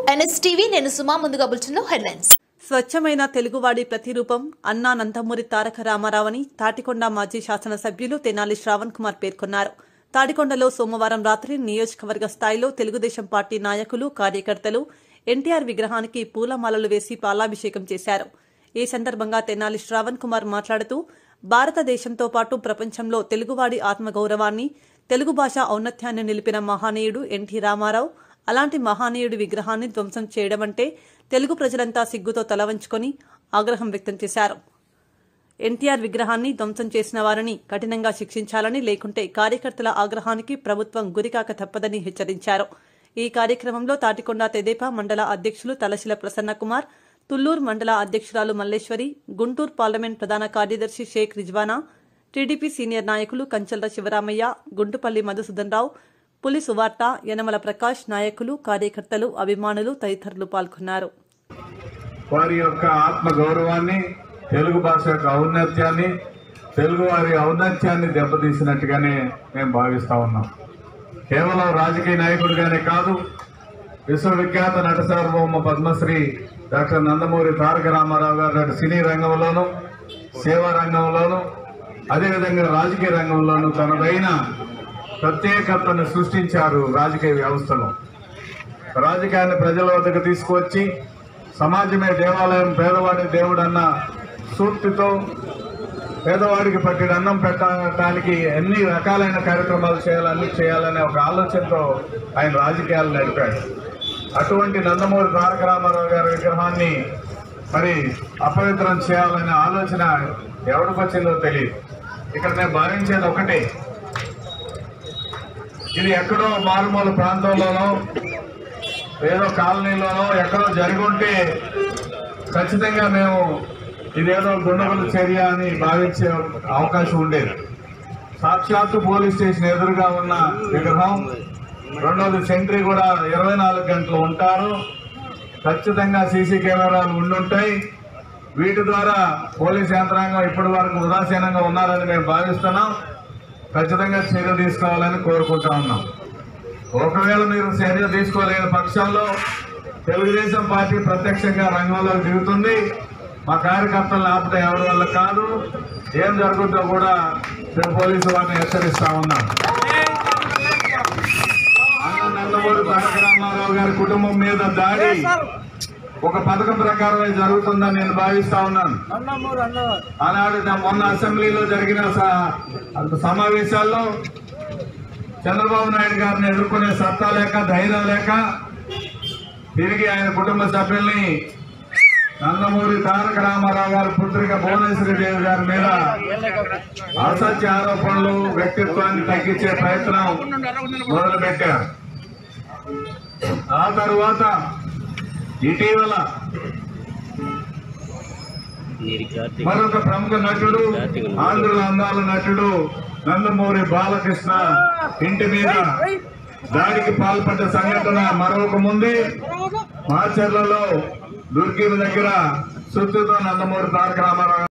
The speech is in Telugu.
ఎన్ఎస్టీవీ నేను సుమా ముందుగా బులెటిన్లో హెడ్లైన్స్ స్వచ్ఛమైన తెలుగువాడి ప్రతిరూపం అన్నా నందమూరి తారక రామారావని తాటికొండ మాజీ శాసనసభ్యులు తెనాలి శ్రావణ్ కుమార్ పేర్కొన్నారు తాడికొండలో సోమవారం రాత్రి నియోజకవర్గ స్థాయిలో తెలుగుదేశం పార్టీ నాయకులు కార్యకర్తలు ఎన్టీఆర్ విగ్రహానికి పూలమాలలు వేసి పాలాభిషేకం చేశారు ఈ సందర్భంగా తెనాలి శ్రావణ్ కుమార్ మాట్లాడుతూ భారతదేశంతో పాటు ప్రపంచంలో తెలుగువాడి ఆత్మగౌరవాన్ని తెలుగు భాష ఔన్నత్యాన్ని నిలిపిన మహానీయుడు ఎన్టీ రామారావు అలాంటి మహానీయుడి విగ్రహాన్ని ధ్వంసం చేయడం అంటే తెలుగు ప్రజలంతా సిగ్గుతో తలవంచుకొని ఆగ్రహం వ్యక్తం చేశారు ఎన్టీఆర్ విగ్రహాన్ని ధ్వంసం చేసిన వారిని కఠినంగా శిక్షించాలని లేకుంటే కార్యకర్తల ఆగ్రహానికి ప్రభుత్వం గురికాక తప్పదని హెచ్చరించారు ఈ కార్యక్రమంలో తాటికొండ తెదేపా మండల అధ్యక్షులు తలశిల ప్రసన్నకుమార్ తుళ్లూరు మండల అధ్యక్షురాలు మల్లేశ్వరి గుంటూరు పార్లమెంట్ ప్రధాన కార్యదర్శి షేక్ రిజ్వానా టీడీపీ సీనియర్ నాయకులు కంచల్ర శివరామయ్య గుంటుపల్లి మధుసూదన్ రావు పులి సువార్త యనమల ప్రకాష్ నాయకులు కార్యకర్తలు అభిమానులు తదితరులు పాల్గొన్నారు వారి యొక్క ఆత్మ గౌరవాన్ని తెలుగు భాష యొక్క ఔన్నత్యాన్ని తెలుగు వారి ఔన్నత్యాన్ని దెబ్బతీసినట్టుగానే మేము భావిస్తా ఉన్నాం కేవలం రాజకీయ నాయకుడిగానే కాదు విశ్వవిఖ్యాత నట సార్వభౌమ పద్మశ్రీ డాక్టర్ నందమూరి తారక రామారావు గారు అటు సినీ రంగంలోనూ సేవా రంగంలోనూ అదేవిధంగా రాజకీయ రంగంలోనూ తనదైన ప్రత్యేకతను సృష్టించారు రాజకీయ వ్యవస్థలో రాజకీయాన్ని ప్రజల వద్దకు తీసుకువచ్చి సమాజమే దేవాలయం పేదవాడి దేవుడు అన్న సూక్తితో పేదవాడికి పట్టిన అన్నం పెట్టడానికి ఎన్ని రకాలైన కార్యక్రమాలు చేయాలని చేయాలనే ఒక ఆలోచనతో ఆయన రాజకీయాలు నడిపాడు అటువంటి నందమూరి తారక రామారావు గారి విగ్రహాన్ని మరి అపవిత్రం చేయాలనే ఆలోచన ఎవరికి వచ్చిందో తెలియదు ఇక్కడ నేను భావించేది ఒకటే ఇది ఎక్కడో మారుమూల ప్రాంతంలోనో ఏదో కాలనీలోనో ఎక్కడో జరిగి ఉంటే ఖచ్చితంగా మేము ఇదేదో గుండగుల చర్య అని భావించే అవకాశం ఉండేది సాక్షాత్తు పోలీస్ స్టేషన్ ఎదురుగా ఉన్న విగ్రహం రెండోది సెంట్రీ కూడా ఇరవై నాలుగు గంటలు ఉంటారు ఖచ్చితంగా సీసీ కెమెరాలు ఉండుంటాయి వీటి ద్వారా పోలీస్ యంత్రాంగం ఇప్పటి వరకు ఉదాసీనంగా ఉన్నారని మేము భావిస్తున్నాం ఖచ్చితంగా చర్య తీసుకోవాలని కోరుకుంటా ఉన్నాం ఒకవేళ మీరు చర్య తీసుకోలేని పక్షంలో తెలుగుదేశం పార్టీ ప్రత్యక్షంగా రంగంలోకి దిగుతుంది మా కార్యకర్తలను ఆపడం ఎవరి వల్ల కాదు ఏం జరుగుతుందో కూడా మేము పోలీసు వారిని హెచ్చరిస్తా ఉన్నాం అన్న నందమూరి తారక రామారావు గారి కుటుంబం మీద దాడి ఒక పథకం ప్రకారమే జరుగుతుందని నేను భావిస్తా ఉన్నాను ఆనాడు నా మొన్న అసెంబ్లీలో జరిగిన స- సమావేశాల్లో చంద్రబాబు నాయుడు గారిని ఎదుర్కొనే సత్తా లేక ధైర్యం లేక తిరిగి ఆయన కుటుంబ సభ్యుల్ని నందమూరి తారక రామారావు గారి పుత్రిక భువనేశ్వరి దేవి గారి మీద అసత్య ఆరోపణలు వ్యక్తిత్వాన్ని తగ్గించే ప్రయత్నం మొదలుపెట్టారు ఆ తరువాత ఇటీవల మరొక ప్రముఖ నటుడు ఆంధ్రుల అందాల నటుడు నందమూరి బాలకృష్ణ ఇంటి మీద దాడికి పాల్పడ్డ సంఘటన మరొక ముందే మాచర్లలో దుర్గిల దగ్గర సుత్తుతో నందమూరి తారక రామారావు